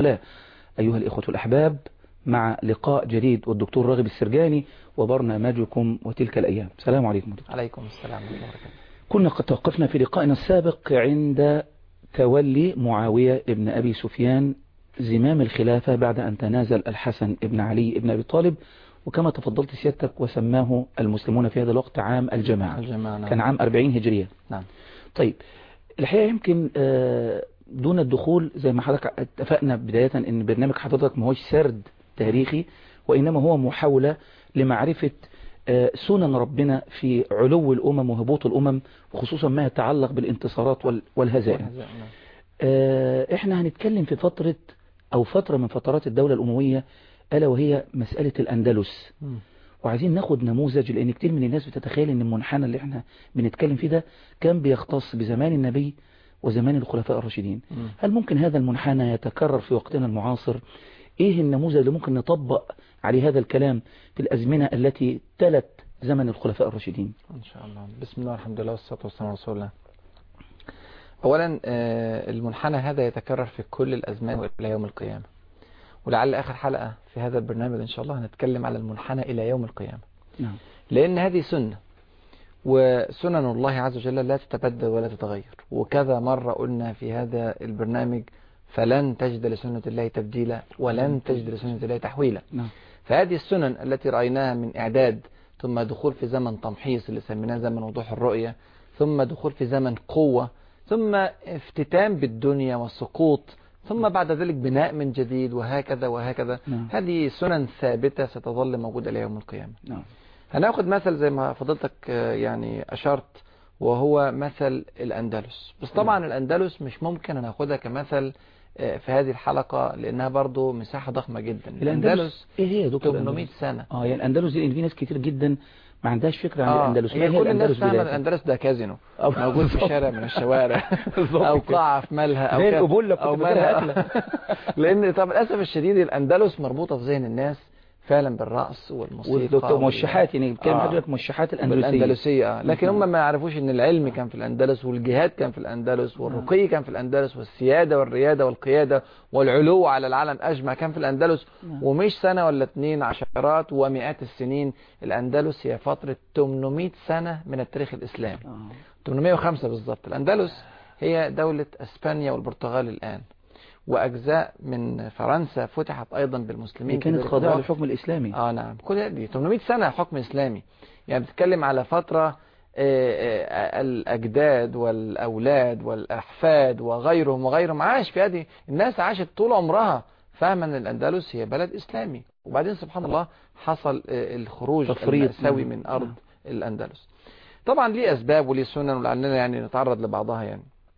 والاه أيها الإخوة الأحباب مع لقاء جديد والدكتور راغب السرجاني وبرنامجكم وتلك الأيام السلام عليكم دكتور. عليكم السلام ورحمة الله وبركاته كنا قد توقفنا في لقائنا السابق عند تولي معاوية ابن أبي سفيان زمام الخلافة بعد أن تنازل الحسن ابن علي ابن أبي طالب وكما تفضلت سيادتك وسماه المسلمون في هذا الوقت عام الجماعة الجماعة نعم. كان عام 40 هجرية نعم طيب الحقيقة يمكن آه، دون الدخول زي ما حضرتك اتفقنا بداية ان برنامج حضرتك ما هوش سرد تاريخي وإنما هو محاولة لمعرفة آه، سنن ربنا في علو الأمم وهبوط الأمم وخصوصا ما يتعلق بالانتصارات وال- والهزائم والهزائم، نعم. آه، احنا هنتكلم في فترة او فترة من فترات الدولة الأموية ألا وهي مسألة الأندلس مم. وعايزين ناخد نموذج لأن كتير من الناس بتتخيل ان المنحنى اللي احنا بنتكلم فيه ده كان بيختص بزمان النبي وزمان الخلفاء الراشدين مم. هل ممكن هذا المنحنى يتكرر في وقتنا المعاصر ايه النموذج اللي ممكن نطبق عليه هذا الكلام في الأزمنة التي تلت زمن الخلفاء الراشدين إن شاء الله بسم الله والحمد لله والصلاة والسلام على رسول الله أولا آه، المنحنى هذا يتكرر في كل الأزمان وإلى يوم القيامة ولعل آخر حلقة في هذا البرنامج إن شاء الله هنتكلم على المنحنى إلى يوم القيامة نعم لأن هذه سنة وسنن الله عز وجل لا تتبدل ولا تتغير وكذا مرة قلنا في هذا البرنامج فلن تجد لسنة الله تبديلا ولن تجد لسنة الله تحويلا نعم فهذه السنن التي رأيناها من إعداد ثم دخول في زمن تمحيص اللي سميناه زمن وضوح الرؤية ثم دخول في زمن قوة ثم افتتان بالدنيا والسقوط ثم بعد ذلك بناء من جديد وهكذا وهكذا نعم. هذه سنن ثابتة ستظل موجودة إلى يوم القيامة نعم هناخد مثل زي ما فضلتك آه، يعني أشرت وهو مثل الأندلس بس طبعا الأندلس مش ممكن هناخدها كمثل آه، في هذه الحلقة لأنها برضو مساحة ضخمة جدا الأندلس ايه هي يا دكتور 800 الأندلس؟ سنة اه يعني الأندلس دي لأن في ناس كتير جدا ما عندهاش فكرة عن آه، الأندلس ما هي كل الناس الأندلس فاهمة بداية؟ الأندلس ده كازينو آه، موجود في بالظبط. شارع من الشوارع بالظبط أو كده. قاعة في مالها أو زي كده. القبولة أو كنت فاكرها مالها أكلة. لأن طب للأسف الشديد الأندلس مربوطة في ذهن الناس فعلا بالرقص والموسيقى والدكتور وال- موشحات يعني كان آه. حضرتك موشحات الأندلسية بالأندلسية آه. لكن نعم. هم ما يعرفوش ان العلم كان في الأندلس والجهاد كان في الأندلس والرقي كان في الأندلس والسيادة والريادة والقيادة والعلو على العالم أجمع كان في الأندلس نعم. ومش سنة ولا اتنين عشرات ومئات السنين الأندلس هي فترة 800 سنة من التاريخ الإسلامي آه. 805 بالظبط الأندلس هي دولة أسبانيا والبرتغال الآن وأجزاء من فرنسا فتحت أيضا دي بالمسلمين كانت في ذلك خاضعة الوقت. للحكم الإسلامي اه نعم كل دي 800 سنة حكم إسلامي يعني بتتكلم على فترة آه، آه، الأجداد والأولاد والأحفاد وغيرهم وغيرهم عاش في هذه الناس عاشت طول عمرها فاهمة أن الأندلس هي بلد إسلامي وبعدين سبحان الله حصل آه، الخروج تفريط. المأساوي نعم. من أرض نعم. الأندلس طبعا ليه أسباب وليه سنن ولعلنا يعني نتعرض لبعضها يعني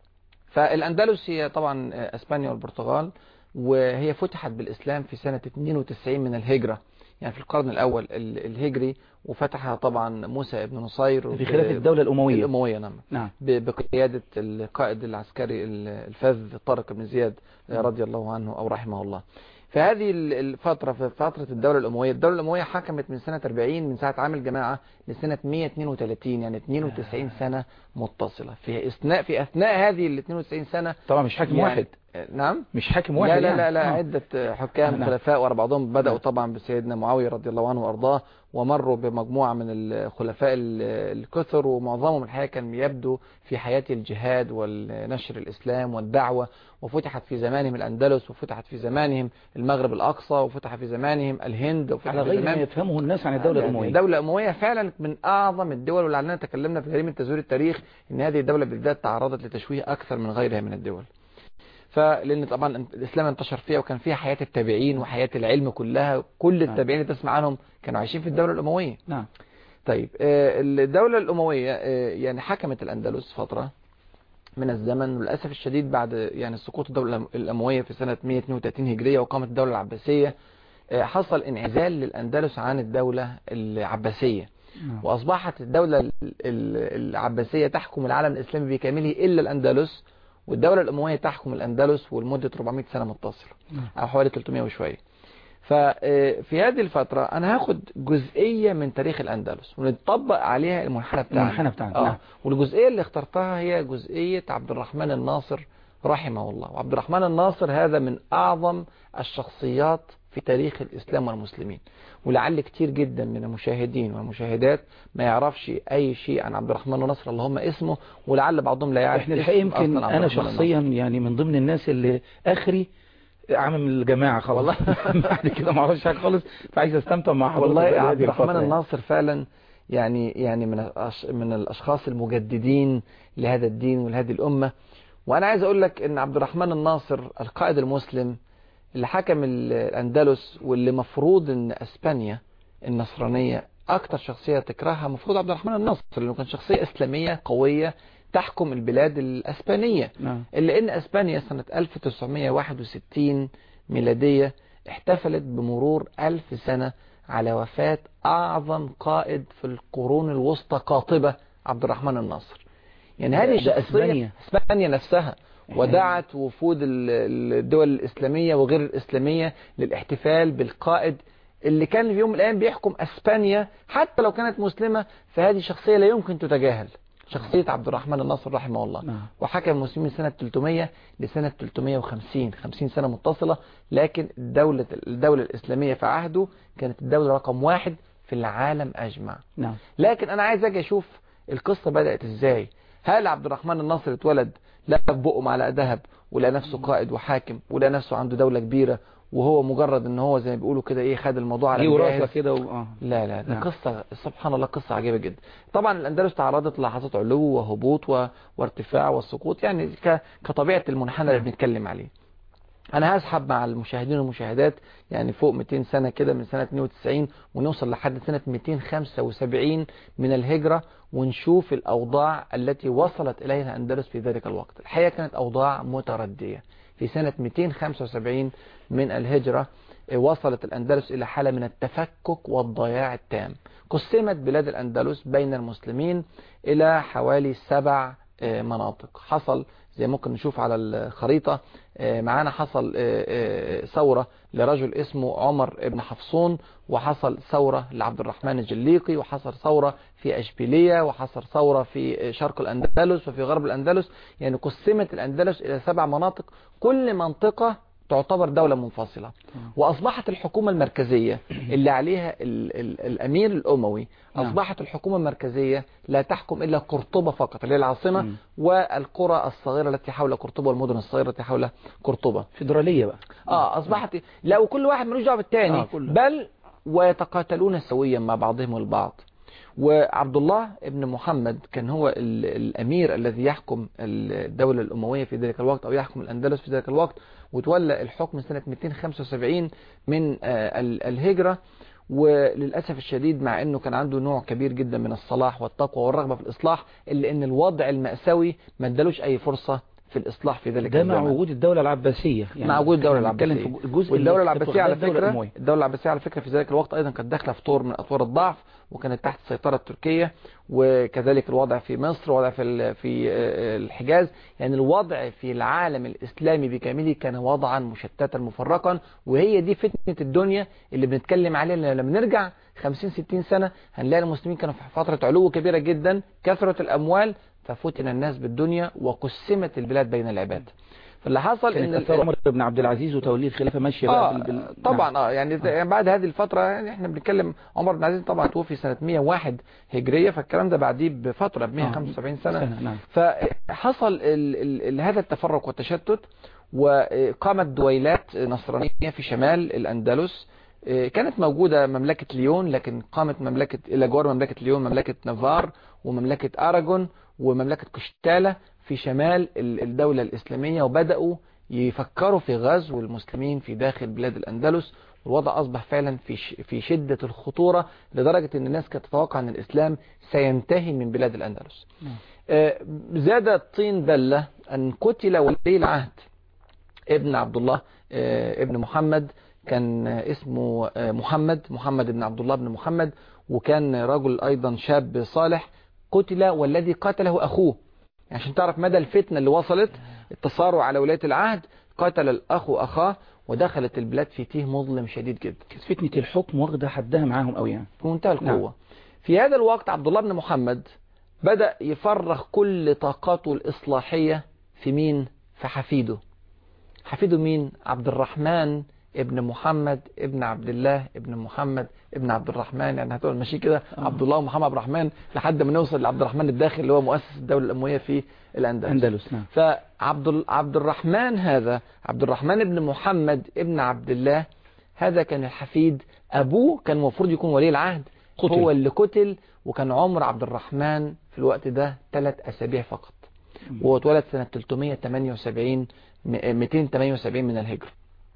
فالأندلس هي طبعا آه، أسبانيا والبرتغال وهي فتحت بالإسلام في سنة 92 من الهجرة يعني في القرن الأول ال- الهجري وفتحها طبعا موسى ابن نصير في خلاف الدولة الأموية الأموية نعم نعم ب- بقيادة القائد العسكري ال- الفذ طارق بن زياد رضي الله عنه أو رحمه الله فهذه ال- الفترة في فترة الدولة الأموية الدولة الأموية حكمت من سنة 40 من ساعة عام الجماعة لسنة 132 يعني 92 سنة متصلة في أثناء في أثناء هذه ال 92 سنة طبعا مش حاكم يعني- واحد نعم مش حاكم واحد لا لا يعني. لا, لا آه. عدة حكام نعم. خلفاء ورا بعضهم بدأوا نعم. طبعا بسيدنا معاوية رضي الله عنه وأرضاه ومروا بمجموعة من الخلفاء ال- الكثر ومعظمهم الحقيقة كان يبدو في حياته الجهاد والنشر الإسلام والدعوة وفتحت في زمانهم الأندلس وفتحت في زمانهم المغرب الأقصى وفتح في زمانهم الهند وفتح على في غير ما زمان يفهمه الناس عن الدولة يعني الأموية دولة أموية فعلا من أعظم الدول ولعلنا تكلمنا في جريمة تزوير التاريخ إن هذه الدولة بالذات تعرضت لتشويه أكثر من غيرها من الدول فلأن طبعا الإسلام انتشر فيها وكان فيها حياة التابعين وحياة العلم كلها كل نعم. التابعين اللي تسمع عنهم كانوا عايشين في الدولة الأموية نعم طيب آه، الدولة الأموية آه، يعني حكمت الأندلس فترة من الزمن وللأسف الشديد بعد يعني سقوط الدولة الأم- الأموية في سنة 132 هجرية وقامت الدولة العباسية آه، حصل انعزال للأندلس عن الدولة العباسية نعم. وأصبحت الدولة ال- ال- العباسية تحكم العالم الإسلامي بكامله إلا الأندلس والدولة الأموية تحكم الأندلس ولمدة 400 سنة متصلة نعم. أو حوالي 300 وشوية ففي هذه الفترة أنا هاخد جزئية من تاريخ الأندلس ونطبق عليها المنحنى بتاعنا المنحنى بتاعنا، آه. نعم. والجزئية اللي اخترتها هي جزئية عبد الرحمن الناصر رحمه الله وعبد الرحمن الناصر هذا من أعظم الشخصيات في تاريخ الإسلام والمسلمين ولعل كتير جدا من المشاهدين والمشاهدات ما يعرفش أي شيء عن عبد الرحمن الناصر اللهم اسمه ولعل بعضهم لا يعرف احنا الحقيقة اسم يمكن أصلاً عبد انا الرحمن شخصيا يعني من ضمن الناس اللي اخري عامل من الجماعة خلاص والله. بعد كده ما اعرفش حاجة خالص فعايز استمتع مع حضرتك والله بهذه عبد الرحمن الفترة يعني. الناصر فعلا يعني يعني من الأش من الاشخاص المجددين لهذا الدين ولهذه الامه وانا عايز اقول لك ان عبد الرحمن الناصر القائد المسلم اللي حكم ال- الاندلس واللي مفروض ان اسبانيا النصرانيه اكتر شخصيه تكرهها مفروض عبد الرحمن الناصر لانه كان شخصيه اسلاميه قويه تحكم البلاد الاسبانيه نعم إلا إن أسبانيا سنة 1961 ميلادية احتفلت بمرور ألف سنة على وفاة أعظم قائد في القرون الوسطى قاطبة عبد الرحمن الناصر يعني هذه ده الشخصية أسبانيا. أسبانيا نفسها ودعت وفود ال- الدول الإسلامية وغير الإسلامية للاحتفال بالقائد اللي كان في يوم من الأيام بيحكم أسبانيا حتى لو كانت مسلمة فهذه شخصية لا يمكن تتجاهل شخصية عبد الرحمن الناصر رحمه الله نعم وحكم المسلمين سنة 300 لسنة 350 50 سنة متصلة لكن الدولة الدولة الإسلامية في عهده كانت الدولة رقم واحد في العالم أجمع نعم لكن أنا عايز أجي أشوف القصة بدأت إزاي هل عبد الرحمن الناصر اتولد لقى في بقه معلقة ذهب ولقى نفسه قائد وحاكم ولقى نفسه عنده دولة كبيرة وهو مجرد ان هو زي ما بيقولوا كده ايه خد الموضوع على دي وراثة الجاهز كده و... اه لا لا ده نعم. قصة سبحان الله قصة عجيبة جدا طبعا الأندلس تعرضت للحظات علو وهبوط و... وارتفاع والسقوط يعني ك... كطبيعة المنحنى اللي بنتكلم عليه أنا هسحب مع المشاهدين والمشاهدات يعني فوق 200 سنة كده من سنة 92 ونوصل لحد سنة 275 من الهجرة ونشوف الأوضاع التي وصلت إليها الأندلس في ذلك الوقت الحقيقة كانت أوضاع متردية في سنة 275 من الهجرة وصلت الأندلس إلى حالة من التفكك والضياع التام قسمت بلاد الأندلس بين المسلمين إلى حوالي سبع آه، مناطق حصل زي ممكن نشوف على الخريطة آه، معانا حصل آه، آه، ثورة لرجل اسمه عمر ابن حفصون وحصل ثورة لعبد الرحمن الجليقي وحصل ثورة في أشبيلية وحصل ثورة في شرق الأندلس وفي غرب الأندلس يعني قسمت الأندلس إلى سبع مناطق كل منطقة تعتبر دولة منفصلة وأصبحت الحكومة المركزية اللي عليها ال ال الأمير الأموي نعم. أصبحت الحكومة المركزية لا تحكم إلا قرطبة فقط اللي هي العاصمة مم. والقرى الصغيرة التي حول قرطبة والمدن الصغيرة التي حول قرطبة فيدرالية بقى اه اصبحت لا وكل واحد ملوش دعوه بالتاني آه، كله. بل ويتقاتلون سويا مع بعضهم البعض وعبد الله ابن محمد كان هو ال- الامير الذي يحكم الدوله الامويه في ذلك الوقت او يحكم الاندلس في ذلك الوقت وتولى الحكم سنه 275 من آه، ال- الهجره وللاسف الشديد مع انه كان عنده نوع كبير جدا من الصلاح والتقوى والرغبه في الاصلاح الا ان الوضع الماساوي ما ادالوش اي فرصه في الاصلاح في ذلك ده مع الزمن. وجود الدولة العباسية مع وجود الدولة إحنا بنتكلم العباسية في الجزء والدولة اللي كانت العباسية على واخداه الدولة فكرة الأموية. الدولة العباسية على فكرة في ذلك الوقت أيضا كانت داخلة في طور من أطوار الضعف وكانت تحت السيطرة التركية وكذلك الوضع في مصر ووضع في ال- في آه، الحجاز يعني الوضع في العالم الإسلامي بكامله كان وضعا مشتتا مفرقا وهي دي فتنة الدنيا اللي بنتكلم عليها لأن لما نرجع 50 60 سنة هنلاقي المسلمين كانوا في فترة علو كبيرة جدا كثرة الأموال ففتن الناس بالدنيا وقسمت البلاد بين العباد فاللي حصل كانت ان أثار عمر بن عبد العزيز وتوليه الخلافة ماشية بقى آه بال... بال... طبعا اه يعني زي- يعني بعد هذه الفترة يعني احنا بنتكلم عمر بن عزيز طبعا توفي سنة 101 هجرية فالكلام ده بعديه بفترة ب 175 سنة سنة نعم فحصل ال ال ال هذا التفرق والتشتت وقامت دويلات نصرانية في شمال الأندلس آه، كانت موجودة مملكة ليون لكن قامت مملكة إلى جوار مملكة ليون مملكة نافار ومملكة أراجون ومملكة كشتالة في شمال ال- الدولة الإسلامية وبدأوا يفكروا في غزو المسلمين في داخل بلاد الأندلس والوضع أصبح فعلا في ش- في شدة الخطورة لدرجة أن الناس كانت تتوقع أن الإسلام سينتهي من بلاد الأندلس نعم. آه، زاد الطين بلة أن قتل ولي العهد ابن عبد الله آه، ابن محمد كان آه، اسمه آه، محمد محمد بن عبد الله بن محمد وكان رجل أيضا شاب صالح قتل والذي قتله أخوه يعني عشان تعرف مدى الفتنة اللي وصلت التصارع على ولاية العهد قتل الأخ أخاه ودخلت البلاد في تيه مظلم شديد جدا كانت فتنة الحكم واخدة حدها معاهم قوي يعني في منتهى القوة نعم. في هذا الوقت عبد الله بن محمد بدأ يفرغ كل طاقاته الإصلاحية في مين؟ في حفيده حفيده مين عبد الرحمن ابن محمد ابن عبد الله ابن محمد ابن عبد الرحمن يعني هتقول ماشي كده آه. عبد الله ومحمد عبد الرحمن لحد ما نوصل لعبد الرحمن الداخل اللي هو مؤسس الدولة الأموية في الأندلس أندلس نعم فعبد ال- عبد الرحمن هذا عبد الرحمن ابن محمد ابن عبد الله هذا كان الحفيد أبوه كان المفروض يكون ولي العهد قتل. هو اللي قتل وكان عمر عبد الرحمن في الوقت ده ثلاث أسابيع فقط وهو اتولد سنة 378 م- 278 من الهجرة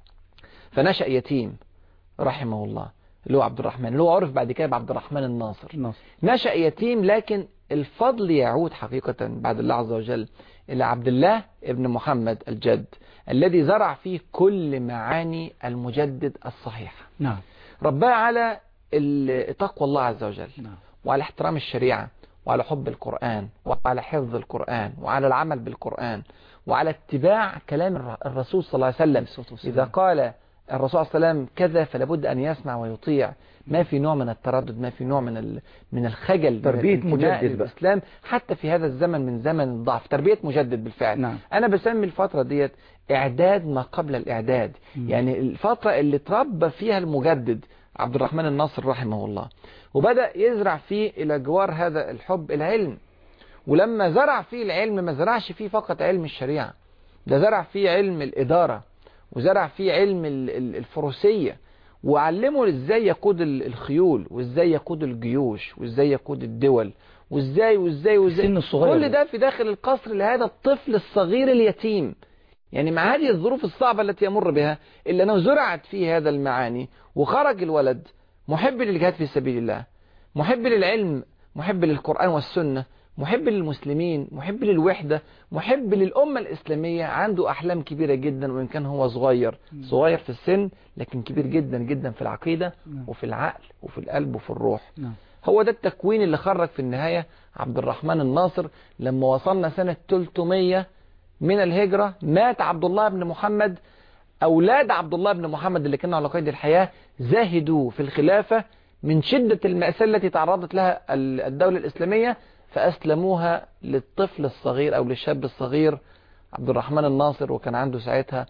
فنشأ يتيم رحمه الله اللي هو عبد الرحمن اللي هو عرف بعد كده بعبد الرحمن الناصر الناصر نشأ يتيم لكن الفضل يعود حقيقة بعد الله عز وجل إلى عبد الله ابن محمد الجد الذي زرع فيه كل معاني المجدد الصحيحة نعم رباه على ال- تقوى الله عز وجل نعم وعلى احترام الشريعة وعلى حب القرآن وعلى حفظ القرآن وعلى العمل بالقرآن وعلى اتباع كلام الر- الرسول صلى الله عليه وسلم الصلاة والسلام. إذا قال الرسول صلى الله عليه وسلم كذا فلابد أن يسمع ويطيع ما في نوع من التردد ما في نوع من ال- من الخجل من تربية الانتماء مجدد بقى. للإسلام حتى في هذا الزمن من زمن الضعف تربية مجدد بالفعل نعم. أنا بسمي الفترة ديت إعداد ما قبل الإعداد مم. يعني الفترة اللي تربى فيها المجدد عبد الرحمن الناصر رحمه الله وبدأ يزرع فيه إلى جوار هذا الحب العلم ولما زرع فيه العلم ما زرعش فيه فقط علم الشريعة ده زرع فيه علم الإدارة وزرع فيه علم ال- ال- الفروسية وعلمه ازاي يقود ال- الخيول وازاي يقود الجيوش وازاي يقود الدول وازاي وازاي وازاي السن الصغير كل ده في داخل القصر لهذا الطفل الصغير اليتيم يعني مع هذه الظروف الصعبة التي يمر بها إلا أنه زرعت فيه هذا المعاني وخرج الولد محب للجهاد في سبيل الله محب للعلم محب للقرآن والسنة محب للمسلمين محب للوحدة محب للأمة الإسلامية عنده أحلام كبيرة جدا وإن كان هو صغير صغير في السن لكن كبير جدا جدا في العقيدة نعم. وفي العقل وفي القلب وفي الروح نعم هو ده التكوين اللي خرج في النهاية عبد الرحمن الناصر لما وصلنا سنة 300 من الهجرة مات عبد الله بن محمد أولاد عبد الله بن محمد اللي كانوا على قيد الحياة زاهدوا في الخلافة من شدة المأساة التي تعرضت لها ال- الدولة الإسلامية فأسلموها للطفل الصغير أو للشاب الصغير عبد الرحمن الناصر وكان عنده ساعتها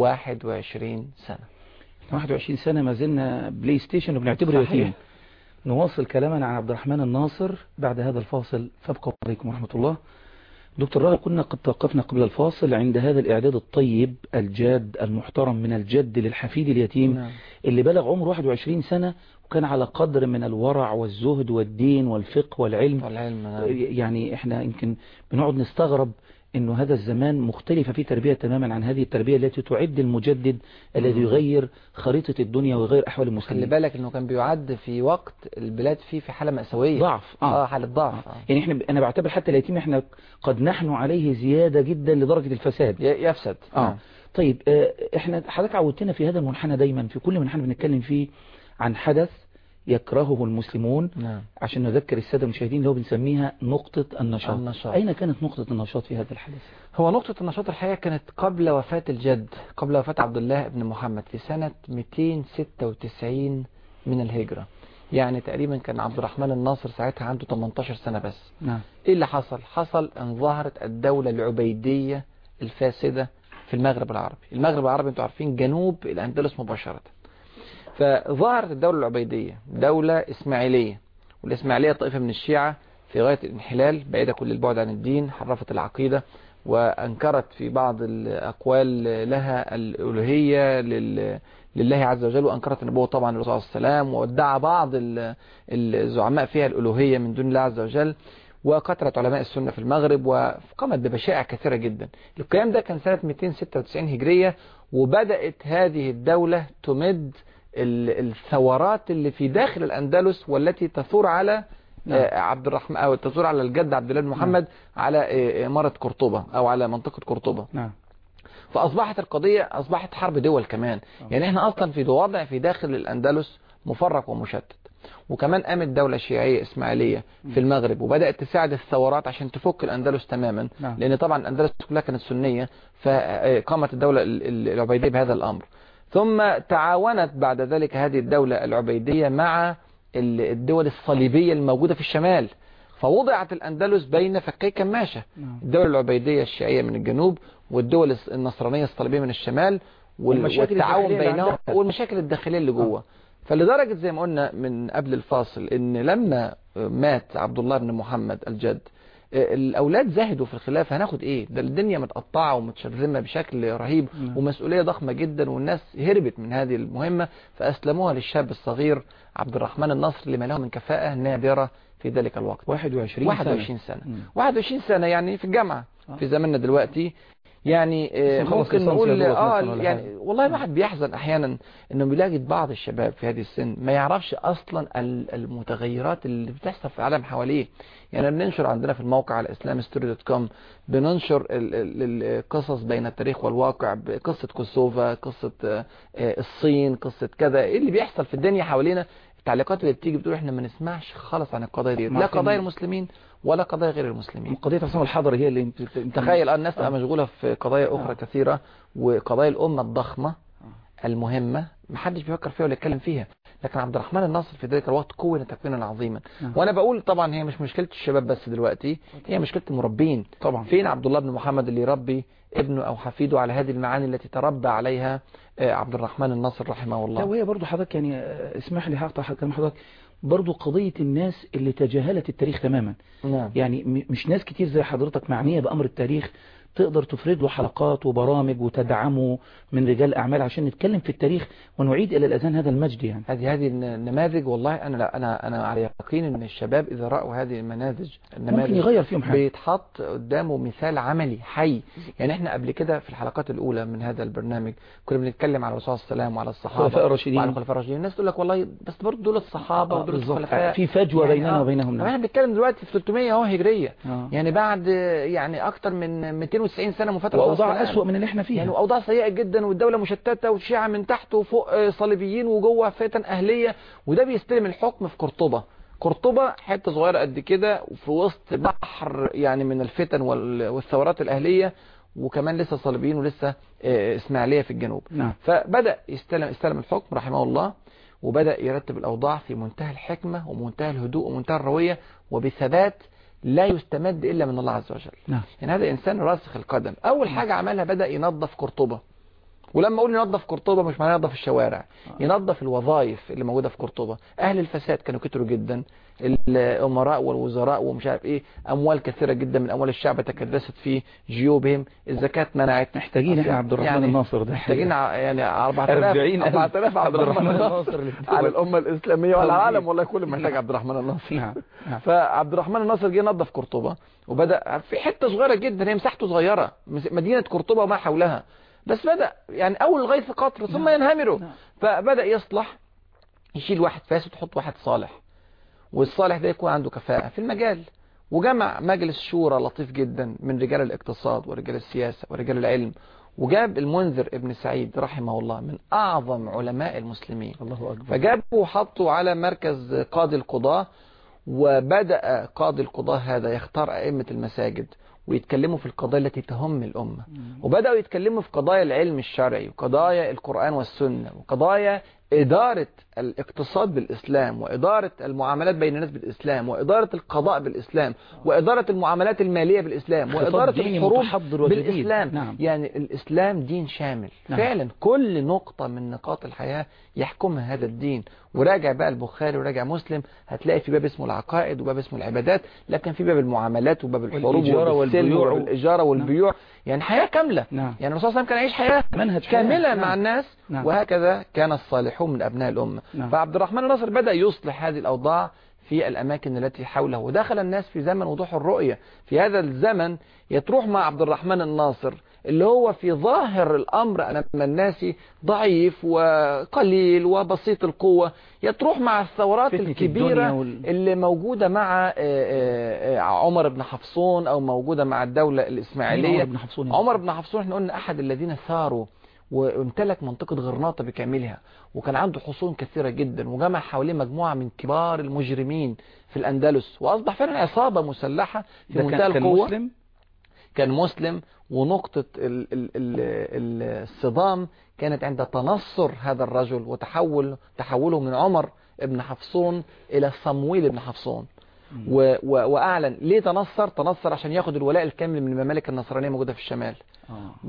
21 سنة 21 سنة ما زلنا بلاي ستيشن وبنعتبره صحيح. يتيم نواصل كلامنا عن عبد الرحمن الناصر بعد هذا الفاصل فابقوا عليكم ورحمة الله دكتور راغب كنا قد توقفنا قبل الفاصل عند هذا الإعداد الطيب الجاد المحترم من الجد للحفيد اليتيم نعم. اللي بلغ عمره 21 سنة وكان على قدر من الورع والزهد والدين والفقه والعلم والعلم نعم. يعني احنا يمكن بنقعد نستغرب انه هذا الزمان مختلفة في تربية تماما عن هذه التربية التي تعد المجدد الذي يغير خريطة الدنيا ويغير احوال خلي المسلمين بالك انه كان بيعد في وقت البلاد فيه في حالة مأساوية ضعف اه حالة ضعف آه. يعني احنا انا بعتبر حتى اليتيم احنا قد نحن عليه زيادة جدا لدرجة الفساد ي- يفسد اه نعم. طيب آه، احنا حضرتك عودتنا في هذا المنحنى دايما في كل منحنى بنتكلم فيه عن حدث يكرهه المسلمون نعم عشان نذكر السادة المشاهدين اللي هو بنسميها نقطة النشاط النشاط. أين كانت نقطة النشاط في هذا الحدث هو نقطة النشاط الحقيقة كانت قبل وفاة الجد قبل وفاة عبد الله بن محمد في سنة 296 من الهجرة يعني تقريبا كان عبد الرحمن الناصر ساعتها عنده 18 سنة بس نعم ايه اللي حصل حصل ان ظهرت الدولة العبيدية الفاسدة في المغرب العربي المغرب العربي انتوا عارفين جنوب الاندلس مباشرة فظهرت الدولة العبيدية دولة اسماعيلية والاسماعيلية طائفة من الشيعة في غاية الانحلال بعيدة كل البعد عن الدين حرفت العقيدة وأنكرت في بعض الأقوال لها الألوهية لل... لله عز وجل وأنكرت النبوة طبعا للرسول عليه السلام وادعى بعض ال- الزعماء فيها الألوهية من دون الله عز وجل وقتلت علماء السنة في المغرب وقامت ببشائع كثيرة جدا القيام ده كان سنة 296 هجرية وبدأت هذه الدولة تمد ال- الثورات اللي في داخل الأندلس والتي تثور على نعم. آه، عبد الرحمن أو تثور على الجد عبد الله بن محمد على آه، إمارة قرطبة أو على منطقة قرطبة نعم فأصبحت القضية أصبحت حرب دول كمان يعني احنا أصلا في وضع في داخل الأندلس مفرق ومشتت وكمان قامت دولة شيعية إسماعيلية في المغرب وبدأت تساعد الثورات عشان تفك الأندلس تماما نعم. لأن طبعا الأندلس كلها كانت سنية فقامت الدولة ال- ال- العبيدية بهذا الأمر ثم تعاونت بعد ذلك هذه الدولة العبيدية مع ال- الدول الصليبية الموجودة في الشمال فوضعت الأندلس بين فكي كماشة نعم. الدولة العبيدية الشيعية من الجنوب والدول النصرانية الصليبية من الشمال وال- والمشاكل والتعاون الداخلية اللي بينهم عندها. والمشاكل الداخلية اللي جوه فلدرجة زي ما قلنا من قبل الفاصل ان لما مات عبد الله بن محمد الجد الاولاد زهدوا في الخلافه هناخد ايه ده الدنيا متقطعه ومتشرذمه بشكل رهيب نعم. ومسؤوليه ضخمه جدا والناس هربت من هذه المهمه فاسلموها للشاب الصغير عبد الرحمن النصر لما له من كفاءه نادره في ذلك الوقت 21 21 سنة مم. 21 سنة يعني في الجامعة آه. في زماننا دلوقتي يعني آه، لسه مخلص ممكن ليسانس نقول يا دوبك اه مثلاً ولا يعني حاجة. والله الواحد بيحزن احيانا انه بيلاقي بعض الشباب في هذه السن ما يعرفش اصلا ال- المتغيرات اللي بتحصل في العالم حواليه يعني بننشر عندنا في الموقع على islamstory.com بننشر ال- ال- القصص بين التاريخ والواقع قصة كوسوفا قصة آه، آه، الصين قصة كذا ايه اللي بيحصل في الدنيا حوالينا التعليقات اللي بتيجي بتقول احنا ما نسمعش خالص عن القضايا دي لا معفن. قضايا المسلمين ولا قضايا غير المسلمين قضية عصام الحضري هي اللي انت انت- تخيل آه، الناس تبقى آه. مشغولة في قضايا أخرى آه. كثيرة وقضايا الأمة الضخمة المهمة محدش بيفكر فيها ولا يتكلم فيها لكن عبد الرحمن الناصر في ذلك الوقت كون تكوينا عظيما نعم. وانا بقول طبعا هي مش مشكلة الشباب بس دلوقتي هي مشكلة المربين طبعا فين عبد الله بن محمد اللي يربي ابنه او حفيده على هذه المعاني التي تربى عليها آه، عبد الرحمن الناصر رحمه لا الله وهي برضو حضرتك يعني آه، اسمح لي هقطع كلام حضرتك برضو قضية الناس اللي تجاهلت التاريخ تماما نعم يعني م- مش ناس كتير زي حضرتك معنية بأمر التاريخ تقدر تفرد له حلقات وبرامج وتدعمه من رجال أعمال عشان نتكلم في التاريخ ونعيد إلى الأذهان هذا المجد يعني هذه هذه النماذج والله انا لا انا انا على يقين ان الشباب اذا راوا هذه المناذج ممكن النماذج يغير فيهم حاجة بيتحط قدامه مثال عملي حي يعني احنا قبل كده في الحلقات الاولى من هذا البرنامج كنا بنتكلم على الرسول صلى الله عليه وسلم وعلى الصحابه الخلفاء الراشدين. وعلى الخلفاء الراشدين الناس تقول لك والله بس برضه دول الصحابه آه، ودول بالظبط. الخلفاء في فجوة يعني بيننا آه. وبينهم طب نعم. احنا بنتكلم دلوقتي في 300 اهو هجريه آه. يعني بعد يعني اكتر من 290 سنه من فتره وأوضاع الرسول أسوأ من اللي احنا فيها يعني اوضاع سيئه جدا والدوله مشتته والشيعه من تحت وفوق آه، صليبيين وجوه فتن اهليه وده بيستلم الحكم في قرطبه قرطبه حته صغيره قد كده في وسط بحر يعني من الفتن وال- والثورات الاهليه وكمان لسه صليبيين ولسه آه، اسماعيليه في الجنوب نعم فبدا يستلم استلم الحكم رحمه الله وبدا يرتب الاوضاع في منتهى الحكمه ومنتهى الهدوء ومنتهى الرويه وبثبات لا يستمد الا من الله عز وجل نعم يعني هذا انسان راسخ القدم اول حاجه عملها بدا ينظف قرطبه ولما اقول ينظف قرطبه مش معناه ينظف الشوارع ينظف الوظائف اللي موجوده في قرطبه اهل الفساد كانوا كتروا جدا الامراء والوزراء ومش عارف ايه اموال كثيره جدا من اموال الشعب تكدست في جيوبهم الزكاه منعت محتاجين احنا عبد الرحمن يعني الناصر ده محتاجين ع- يعني 4000 40,000 4000 عبد الرحمن الناصر الناصر على الامه الاسلاميه وعلى العالم والله كله محتاج عبد الرحمن الناصر نعم نعم فعبد الرحمن الناصر جه نظف قرطبة وبدأ في حتة صغيرة جدا هي مساحته صغيرة مس- مدينة قرطبة وما حولها بس بدأ يعني أول الغيث قطر ثم نعم. ينهمروا نعم. فبدأ يصلح يشيل واحد فاسد ويحط واحد صالح والصالح ده يكون عنده كفاءة في المجال وجمع مجلس شورى لطيف جدا من رجال الاقتصاد ورجال السياسة ورجال العلم وجاب المنذر ابن سعيد رحمه الله من أعظم علماء المسلمين الله أكبر فجابه وحطه على مركز قاضي القضاة وبدأ قاضي القضاة هذا يختار أئمة المساجد ويتكلموا في القضايا التي تهم الأمة وبدأوا يتكلموا في قضايا العلم الشرعي وقضايا القرآن والسنة وقضايا إدارة الاقتصاد بالإسلام وإدارة المعاملات بين الناس بالإسلام وإدارة القضاء بالإسلام وإدارة المعاملات المالية بالإسلام خطاب وإدارة ديني الحروب متحضر وجديد. بالإسلام نعم. يعني الإسلام دين شامل نعم. فعلا كل نقطة من نقاط الحياة يحكمها هذا الدين وراجع بقى البخاري وراجع مسلم هتلاقي في باب اسمه العقائد وباب اسمه العبادات لكن في باب المعاملات وباب الحروب والإجارة والسلم والبيوع. والإجارة والبيوع يعني حياة كاملة نعم يعني الرسول صلى الله عليه وسلم كان يعيش حياة منهج حياة. كاملة نعم. مع الناس نعم. وهكذا كان الصالحون من أبناء الأمة نعم. فعبد الرحمن الناصر بدأ يصلح هذه الأوضاع في الأماكن التي حوله ودخل الناس في زمن وضوح الرؤية في هذا الزمن يتروح مع عبد الرحمن الناصر اللي هو في ظاهر الأمر أمام الناس ضعيف وقليل وبسيط القوة يتروح مع الثورات فتنة الدنيا الكبيرة وال- اللي موجودة مع آه، آه، آه، عمر بن حفصون أو موجودة مع الدولة مين الإسماعيلية عمر بن حفصون عمر بن حفصون احنا قلنا احد الذين ثاروا وامتلك منطقة غرناطة بكاملها وكان عنده حصون كثيرة جدا وجمع حواليه مجموعة من كبار المجرمين في الأندلس وأصبح فعلا عصابة مسلحة في ده منتهى كان كان القوة مسلم كان مسلم ونقطة ال ال ال ال الصدام كانت عند تنصر هذا الرجل وتحول تحوله من عمر بن حفصون إلى صمويل بن حفصون مم. و و وأعلن ليه تنصر تنصر عشان ياخد الولاء الكامل من الممالك النصرانية موجودة في الشمال آه.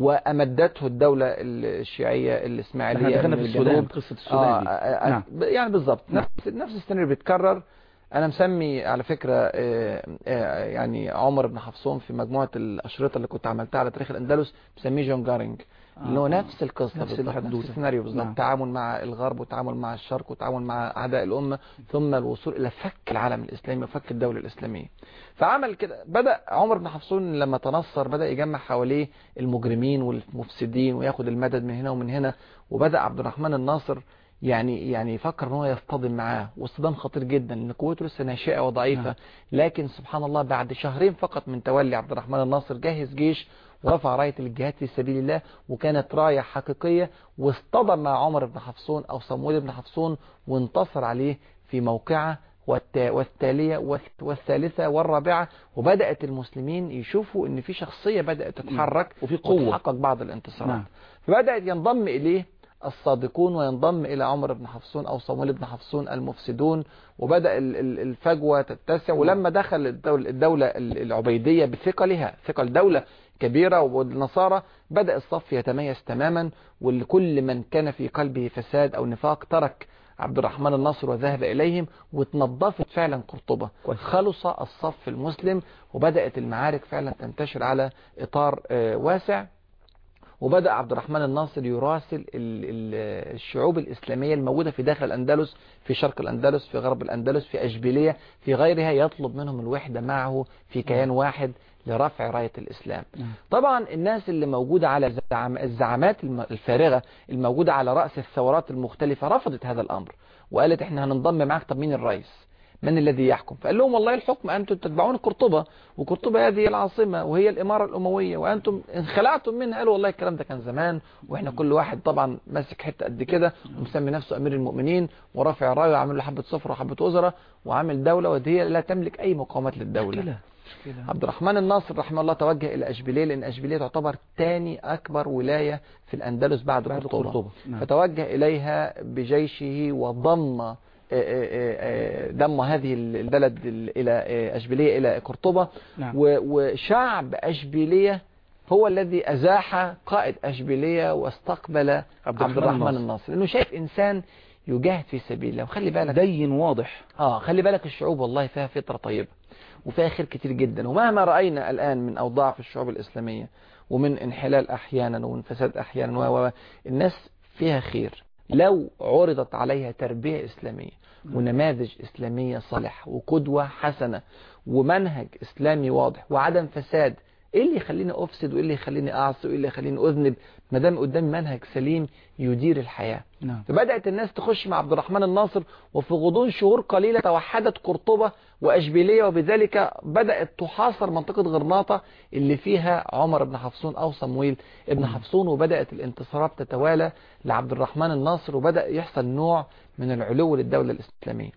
وأمدته الدولة الشيعية الإسماعيلية احنا دخلنا من في السودان الجنوب. قصة آه السودان دي آه، نعم. ب- يعني بالظبط نعم. نفس نفس السيناريو بيتكرر انا مسمي على فكرة آه، آه، يعني عمر بن حفصون في مجموعة الاشرطة اللي كنت عملتها على تاريخ الاندلس مسميه جون جارينج اللي هو آه. نفس القصة نفس بالظبط، الحدوتة. نفس السيناريو بالظبط نعم. التعامل مع الغرب والتعامل مع الشرق والتعامل مع اعداء الامة ثم الوصول الى فك العالم الاسلامي وفك الدولة الاسلامية فعمل كده بدأ عمر بن حفصون لما تنصر بدأ يجمع حواليه المجرمين والمفسدين وياخد المدد من هنا ومن هنا وبدأ عبد الرحمن الناصر يعني يعني يفكر ان هو يصطدم معاه واصطدام خطير جدا لان قوته لسه ناشئه وضعيفه نعم. لكن سبحان الله بعد شهرين فقط من تولي عبد الرحمن الناصر جهز جيش ورفع رايه الجهاد في سبيل الله وكانت رايه حقيقيه واصطدم مع عمر بن حفصون او صمويل بن حفصون وانتصر عليه في موقعه والت- والتالية والث- والثالثة والرابعة وبدأت المسلمين يشوفوا ان في شخصية بدأت تتحرك وفي قوة وتحقق بعض الانتصارات نعم. فبدأت ينضم إليه الصادقون وينضم إلى عمر بن حفصون أو صمويل بن حفصون المفسدون وبدأ ال- ال- الفجوة تتسع ولما دخل الدولة, الدولة ال- العبيدية بثقلها ثقل دولة كبيرة والنصارى بدأ الصف يتميز تماما والكل من كان في قلبه فساد أو نفاق ترك عبد الرحمن الناصر وذهب إليهم واتنظفت فعلا قرطبة كويس. خلص الصف المسلم وبدأت المعارك فعلا تنتشر على إطار آه، واسع وبدأ عبد الرحمن الناصر يراسل ال- ال- الشعوب الإسلامية الموجودة في داخل الأندلس في شرق الأندلس في غرب الأندلس في أشبيلية في غيرها يطلب منهم الوحدة معه في كيان واحد لرفع راية الإسلام نعم. طبعا الناس اللي موجودة على الزعم- الزعامات الم- الفارغة الموجودة على رأس الثورات المختلفة رفضت هذا الأمر وقالت احنا هننضم معاك طب مين الرئيس من الذي يحكم فقال لهم والله الحكم أنتم تتبعون قرطبة وقرطبة هذه العاصمة وهي الإمارة الأموية وأنتم انخلعتم منها قالوا والله الكلام ده كان زمان وإحنا كل واحد طبعا ماسك حتة قد كده ومسمي نفسه أمير المؤمنين ورافع رايه وعامل له حبة صفر وحبة وزراء وعامل دولة وهي لا تملك أي مقاومات للدولة مشكلة مشكلة عبد الرحمن الناصر رحمه الله توجه إلى أشبيلية لأن أشبيلية تعتبر ثاني أكبر ولاية في الأندلس بعد, بعد قرطبة قرطبة نعم. فتوجه إليها بجيشه وضم آه، آه، آه، ضم هذه البلد إلى آه، أشبيلية إلى قرطبة نعم. و- وشعب أشبيلية هو الذي أزاح قائد أشبيلية واستقبل عبد عبد الرحمن الرحمن الناصر. الناصر لأنه شايف إنسان يجاهد في سبيل الله وخلي بالك دين واضح اه خلي بالك الشعوب والله فيها فطرة طيبة وفيها خير كتير جدا ومهما رأينا الآن من أوضاع في الشعوب الإسلامية ومن انحلال أحيانا ومن فساد أحيانا و و- الناس فيها خير لو عرضت عليها تربية إسلامية ونماذج إسلامية صالحة وقدوة حسنة ومنهج إسلامي واضح وعدم فساد ايه اللي يخليني افسد وايه اللي يخليني اعصي وايه اللي يخليني اذنب ما دام قدامي منهج سليم يدير الحياه نعم فبدأت الناس تخش مع عبد الرحمن الناصر وفي غضون شهور قليلة توحدت قرطبة وأشبيلية وبذلك بدأت تحاصر منطقة غرناطة اللي فيها عمر بن حفصون أو صمويل ابن حفصون وبدأت الانتصارات تتوالى لعبد الرحمن الناصر وبدأ يحصل نوع من العلو للدولة الإسلامية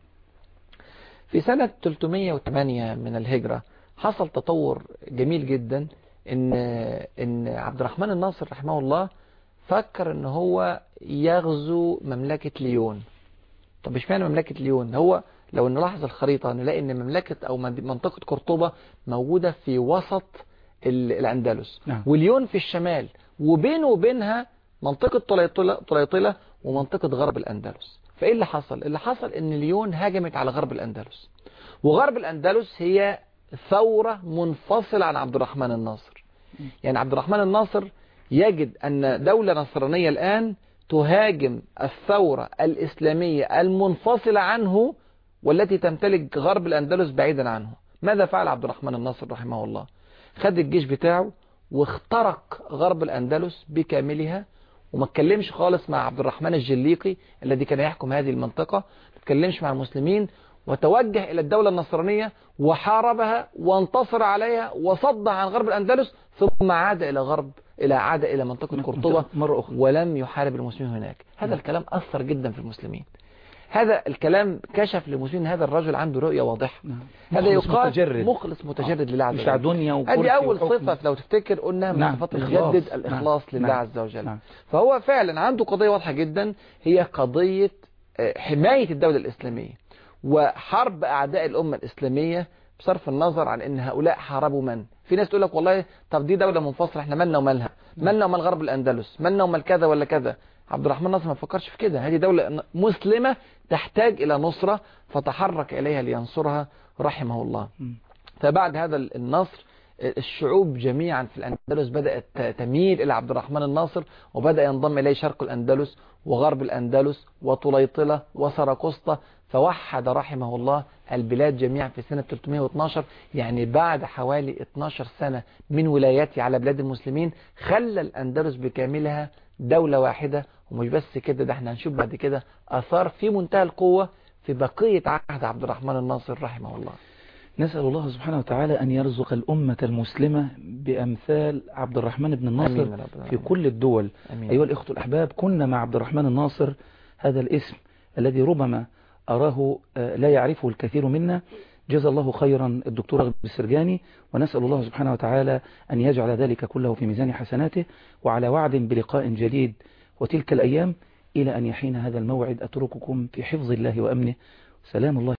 في سنة 308 من الهجرة حصل تطور جميل جدا ان ان عبد الرحمن الناصر رحمه الله فكر ان هو يغزو مملكة ليون طب اشمعنى مملكة ليون هو لو نلاحظ الخريطة نلاقي ان مملكة او مد- منطقة قرطبة موجودة في وسط ال- الاندلس نعم. وليون في الشمال وبينه وبينها منطقة طليطلة, طليطلة ومنطقة غرب الاندلس فايه اللي حصل اللي حصل ان ليون هاجمت على غرب الاندلس وغرب الاندلس هي ثورة منفصلة عن عبد الرحمن الناصر يعني عبد الرحمن الناصر يجد أن دولة نصرانية الآن تهاجم الثورة الإسلامية المنفصلة عنه والتي تمتلك غرب الأندلس بعيدا عنه ماذا فعل عبد الرحمن الناصر رحمه الله خد الجيش بتاعه واخترق غرب الأندلس بكاملها وما اتكلمش خالص مع عبد الرحمن الجليقي الذي كان يحكم هذه المنطقة ما اتكلمش مع المسلمين وتوجه إلى الدولة النصرانية وحاربها وانتصر عليها وصد عن غرب الأندلس ثم عاد إلى غرب إلى عاد إلى منطقة قرطبة مرة أخرى ولم يحارب المسلمين هناك هذا الكلام أثر جدا في المسلمين هذا الكلام كشف للمسلمين هذا الرجل عنده رؤية واضحة نعم. هذا مخلص يقال متجرد. مخلص متجرد لله عز مش وجل على دنيا وكرسي هذه أول وحكم. صفة لو تفتكر قلنا من نعم. صفات الإخلاص. يجدد الإخلاص نعم. لله نعم. عز وجل نعم. فهو فعلا عنده قضية واضحة جدا هي قضية آه، حماية الدولة الإسلامية وحرب أعداء الأمة الإسلامية بصرف النظر عن ان هؤلاء حاربوا من في ناس تقول لك والله طب دي دولة منفصلة احنا مالنا ومالها مالنا ومال غرب الأندلس مالنا ومال كذا ولا كذا عبد الرحمن ناصر ما فكرش في كده هذه دولة مسلمة تحتاج إلى نصرة فتحرك إليها لينصرها رحمه الله فبعد هذا النصر الشعوب جميعا في الأندلس بدأت تميل إلى عبد الرحمن الناصر وبدأ ينضم إليه شرق الأندلس وغرب الأندلس وطليطلة وسراقسطة فوحد رحمه الله البلاد جميعا في سنة 312 يعني بعد حوالي 12 سنة من ولايته على بلاد المسلمين خلى الأندلس بكاملها دولة واحدة ومش بس كده ده احنا هنشوف بعد كده أثار في منتهى القوة في بقية عهد عبد الرحمن الناصر رحمه الله نسأل الله سبحانه وتعالى أن يرزق الأمة المسلمة بأمثال عبد الرحمن بن الناصر أمين رب في كل الدول أمين. أيها الإخوة الأحباب كنا مع عبد الرحمن الناصر هذا الاسم الذي ربما أراه آه، لا يعرفه الكثير منا جزا الله خيرا الدكتور رغب السرجاني ونسأل الله سبحانه وتعالى أن يجعل ذلك كله في ميزان حسناته وعلى وعد بلقاء جديد وتلك الأيام إلى أن يحين هذا الموعد أترككم في حفظ الله وأمنه سلام الله